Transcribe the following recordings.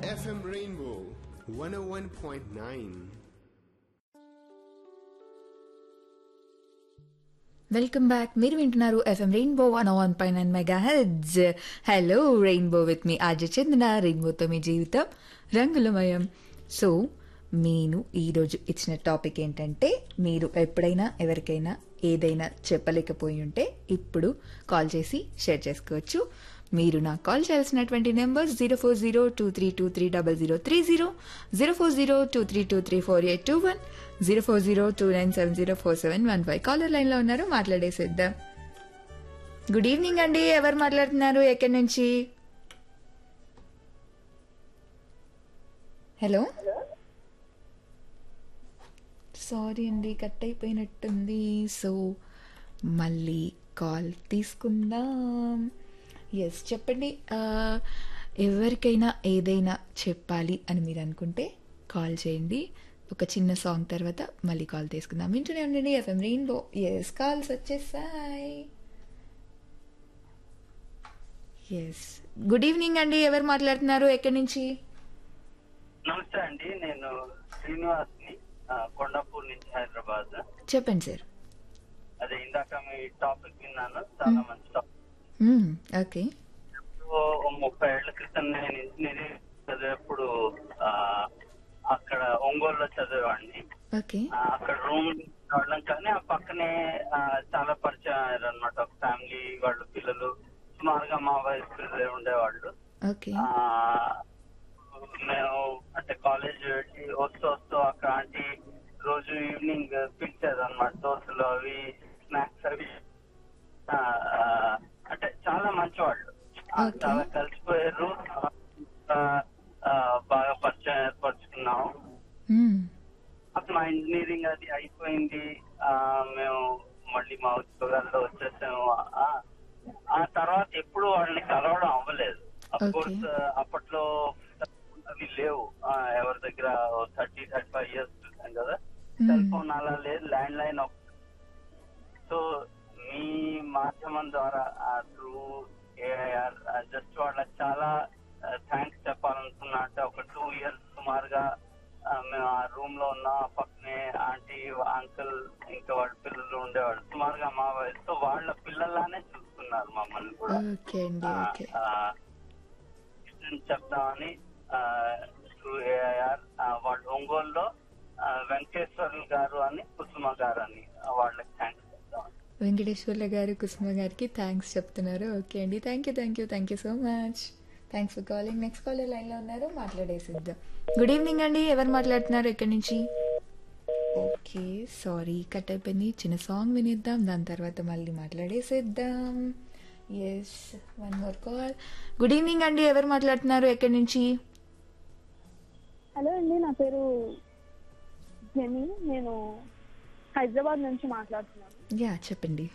FM Rainbow 101.9. Welcome back మీరు వింటున్నారు FM Rainbow one one పై nine mega hits hello Rainbow with మీ RJ Chandana రెయిన్బోతో మీ జీవితం రంగులమయం సో నేను ఈరోజు ఇచ్చిన టాపిక్ ఏంటంటే మీరు ఎప్పుడైనా ఎవరికైనా ఏదైనా చెప్పలేకపోయి ఉంటే ఇప్పుడు కాల్ చేసి షేర్ చేసుకోవచ్చు మీరు నాకు కాల్ చేయాల్సినటువంటి numbers zero four zero two three two three double zero three zero zero four zero two three two three four eight two one zero four zero two nine seven zero four seven one five caller లైన్లో ఉన్నారు మాట్లాడేసేద్దాం good evening అండి ఎవరు మాట్లాడుతున్నారు ఎక్కడి నుంచి hello sorry అండి cut అయిపోయినట్టుంది so మళ్ళీ కాల్ తీసుకుందాం ఎస్ చెప్పండి ఆ, ఎవరికైనా ఏదైనా చెప్పాలి అని మీరు అనుకుంటే కాల్ చేయండి ఒక చిన్న సాంగ్ తర్వాత మళ్ళీ కాల్ తీసుకుందాం వింటూనే ఉండండి ఎఫ్ఎం రెయిన్బో ఎస్ కాల్స్ వచ్చేసాయి ఎస్ గుడ్ ఈవినింగ్ అండి ఎవరు మాట్లాడుతున్నారు ఎక్కడి నుంచి నమస్తే అండి నేను శ్రీనివాస్ ని కొండాపూర్ నుంచి హైదరాబాద్ చెప్పండి సార్ అదే ఇందాక మీ టాపిక్ విన్నాను చాలా మంచి టాపిక్ ఓకే ఓ ముప్పై ఏళ్ల క్రితం నేను ఇంజనీరింగ్ చదివేప్పుడు ఆ, అక్కడ ఒంగోలులో చదివేవాడిని ఓకే ఆ, అక్కడ రూమ్ వాళ్ళం కానీ ఆ పక్కనే ఆ, చాలా పరిచయం అయ్యారు అనమాట ఒక ఫ్యామిలీ వాళ్ళు పిల్లలు సుమారుగా మా వయసు పిల్లలే ఉండేవాళ్ళు ఓకే ఆ, మేము అంటే కాలేజ్ వెళ్ళి వస్తూ వస్తూ అక్కడ ఆంటీ రోజు ఈవినింగ్ పిలిచేది అనమాట దోశలు అవి స్నాక్స్ అవి ఆ, ఆ, అంటే చాలా మంచివాళ్ళు ఆ, Okay. చాలా కలిసిపోయారు ఆ, ఆ, బాగా పరిచయం ఏర్పరచుకున్నాం అప్పుడు మా ఇంజనీరింగ్ అది అయిపోయింది ఆ, మేము మళ్ళీ మా ఉద్యోగాల్లో వచ్చేసాము ఆ, ఆ తర్వాత ఎప్పుడు వాళ్ళని కలవడం అవ్వలేదు Okay. కోర్స్ అప్పట్లో అవి లేవు ఆ, ఎవరి దగ్గర థర్టీ థర్టీ ఫైవ్ ఇయర్స్ చూసాం కదా Hmm. సెల్ ఫోన్ అలా లేదు ల్యాండ్ లైన్ సో మీ మాధ్యమం ద్వారా త్రూ ఏఐఆర్ జస్ట్ వాళ్ళకి చాలా థ్యాంక్స్ చెప్పాలనుకున్నా అంటే ఒక టూ ఇయర్స్ సుమారుగా ఆ, మేము ఆ రూమ్ లో ఉన్న పక్కనే ఆంటీ అంకుల్ ఇంకా వాళ్ళ పిల్లలు ఉండేవాళ్ళు సుమారుగా మా వయసుతో వాళ్ళ పిల్లల్లానే చూసుకున్నారు మమ్మల్ని కూడా ఓకే అండి ఆ, ఓకే ఆ, విషయం చెప్తామని త్రూ ఏఐఆర్ వాళ్ళు ఒంగోలులో ఆ, వెంకటేశ్వర్లు గారు అని కుసుమ గారు అని ఆ, వాళ్ళకి థ్యాంక్స్ చెప్తామని వెంకటేశ్వర్ల గారు కుసుమ గారికి థ్యాంక్స్ చెప్తున్నారు ఓకే అండి thank you thank you thank you so much thanks for calling next caller లైన్లో ఉన్నారు మాట్లాడేసిద్దాం గుడ్ ఈవినింగ్ అండి ఎవరు మాట్లాడుతున్నారు ఎక్కడి నుంచి ఓకే సారీ కట్ అయిపోయింది చిన్న సాంగ్ వినిద్దాం దాని తర్వాత మళ్ళీ మాట్లాడేసేద్దాం yes one more call good evening అండి ఎవరు మాట్లాడుతున్నారు ఎక్కడి నుంచి హలో అండి నా పేరు జెనీ నేను హైదరాబాద్ నుంచి మాట్లాడుతున్నాను యా చెప్పండి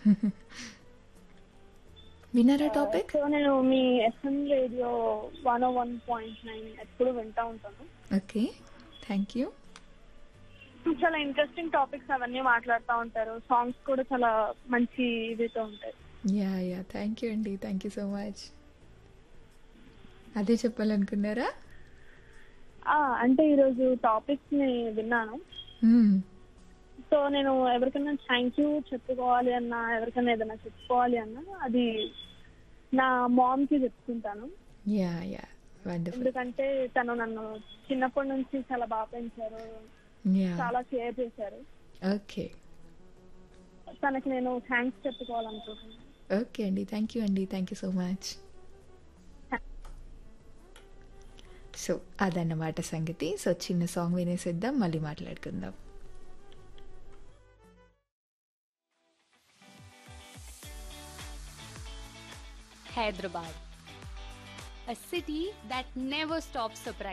విన్నారా టాపిక్ సో నేను మీ FM radio one O one point nine ఎప్పుడు వింటా ఉంటాను ఓకే థ్యాంక్ యూ చాలా ఇంట్రెస్టింగ్ టాపిక్స్ అవన్నీ మాట్లాడుతూ ఉంటారు సాంగ్స్ కూడా చాలా మంచి ఇదితో ఉంటాయి యా యా థ్యాంక్ యూ అండి థ్యాంక్ యూ సో మచ్ అదే చెప్పాలనుకున్నారా ఆ, అంటే ఈరోజు టాపిక్స్ ని విన్నాను మ్మ్. సో నేను ఎవరికైనా థ్యాంక్ యూ చెప్పుకోవాలి అన్నా ఎవరికైనా ఏదైనా చెప్పుకోవాలి అన్నా అది నా మామ్ కి చెప్పుకుంటాను యా యా వండర్ఫుల్ ఎందుకంటే తను నన్ను చిన్నప్పటి నుంచి చాలా బాగా పెంచారు యా చాలా కేర్ చేశారు ఓకే తనకి నేను థ్యాంక్స్ చెప్పుకోవాలనుకుంటున్నాను ఓకే అండి థ్యాంక్ యూ అండి thank you so much so అదన్నమాట సంగతి సో చిన్న సాంగ్ వినేసేద్దాం మళ్ళీ మాట్లాడుకుందాం Hyderabad, a city that never stops surprising.